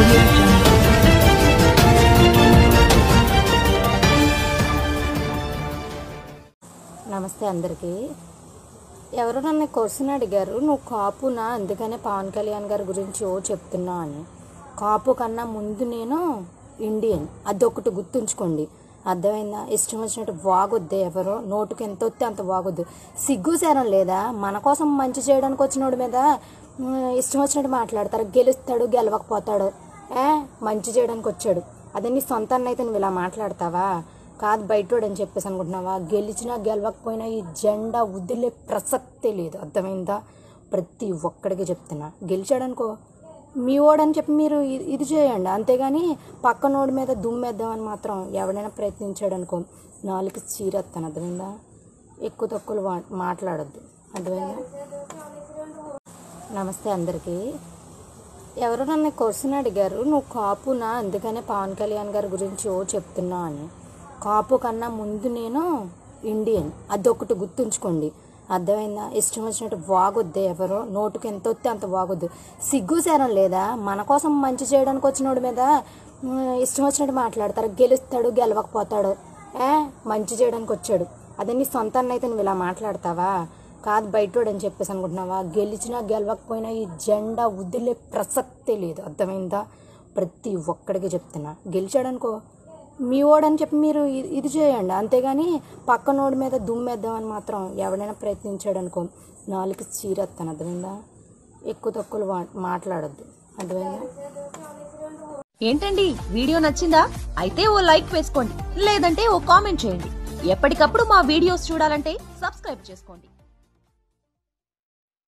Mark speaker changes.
Speaker 1: audio jungle.
Speaker 2: నమస్తే అందరికీ ఎవరు నన్ను క్వశ్చన్ అడిగారు నువ్వు కాపునా అందుకనే పవన్ కళ్యాణ్ గారి గురించి ఓ చెప్తున్నావు అని కాపు కన్నా ముందు నేను ఇండియన్ అదొకటి గుర్తుంచుకోండి అర్థమైందా ఇష్టం వచ్చినట్టు వాగొద్దు ఎవరో నోటుకు ఎంత వస్తే అంత వాగొద్దు సిగ్గు సేరం లేదా మన కోసం మంచి చేయడానికి వచ్చినోడి మీద ఉమ్, ఇష్టం వచ్చినట్టు మాట్లాడతారు గెలుస్తాడు గెలవకపోతాడు ఏ మంచి చేయడానికి వచ్చాడు అదే నీ సొంతాన్ని అయితే నువ్వు ఇలా మాట్లాడతావా కాదు బయటోడు అని చెప్పేసి అనుకుంటున్నావా గెలిచినా గెలవకపోయినా ఈ జెండా వదిలే ప్రసక్తే లేదు అర్థమైందా ప్రతి ఒక్కడికి చెప్తున్నా గెలిచాడనుకో మీ ఓడని చెప్పి మీరు ఇ- ఇది చేయండి అంతేగాని పక్కనోడి మీద దుమ్మేద్దామని మాత్రం ఎవడైనా ప్రయత్నించాడు అనుకో నాలుగు చీరెత్తాను అర్థమైందా ఎక్కువ తక్కువలు వా- మాట్లాడొద్దు అర్థమైందా నమస్తే అందరికీ ఎవరు నన్ను క్వశ్చన్ అడిగారు నువ్వు కాపునా అందుకనే పవన్ కళ్యాణ్ గారి గురించి ఓ చెప్తున్నావు అని కాపు కన్నా ముందు నేను ఇండియన్ అదొకటి గుర్తుంచుకోండి అర్థమైందా ఇష్టం వచ్చినట్టు వాగొద్దు ఎవరో నోటుకు ఎంత వస్తే అంత వాగొద్దు సిగ్గు సేరం లేదా మన కోసం మంచి చేయడానికి వచ్చినోడి మీద ఉమ్, ఇష్టం వచ్చినట్టు మాట్లాడతారు గెలుస్తాడు గెలవకపోతాడు ఏ మంచి చేయడానికి వచ్చాడు అదే నీ సొంతాన్ని అయితే నువ్వు ఇలా మాట్లాడతావా కాదు బయటోడు అని చెప్పేసి అనుకుంటున్నావా గెలిచినా గెలవకపోయినా ఈ జెండా వదిలే ప్రసక్తే లేదు అర్థమైందా ప్రతి ఒక్కడికి చెప్తున్నా గెలిచాడనుకో మీ ఓడని చెప్పి మీరు ఇ- ఇది చేయండి అంతేగాని పక్కనోడి మీద దుమ్మేద్దామని మాత్రం ఎవడైనా ప్రయత్నించాడు అనుకో నాలుగు చీరెత్తాను అర్థమైందా ఎక్కువ తక్కువలు వా- మాట్లాడొద్దు అర్థమైందా
Speaker 3: ఏంటండి వీడియో నచ్చిందా అయితే ఓ లైక్ వేసుకోండి లేదంటే ఓ కామెంట్ చేయండి ఎప్పటికప్పుడు మా వీడియోస్ చూడాలంటే సబ్స్క్రైబ్ చేసుకోండి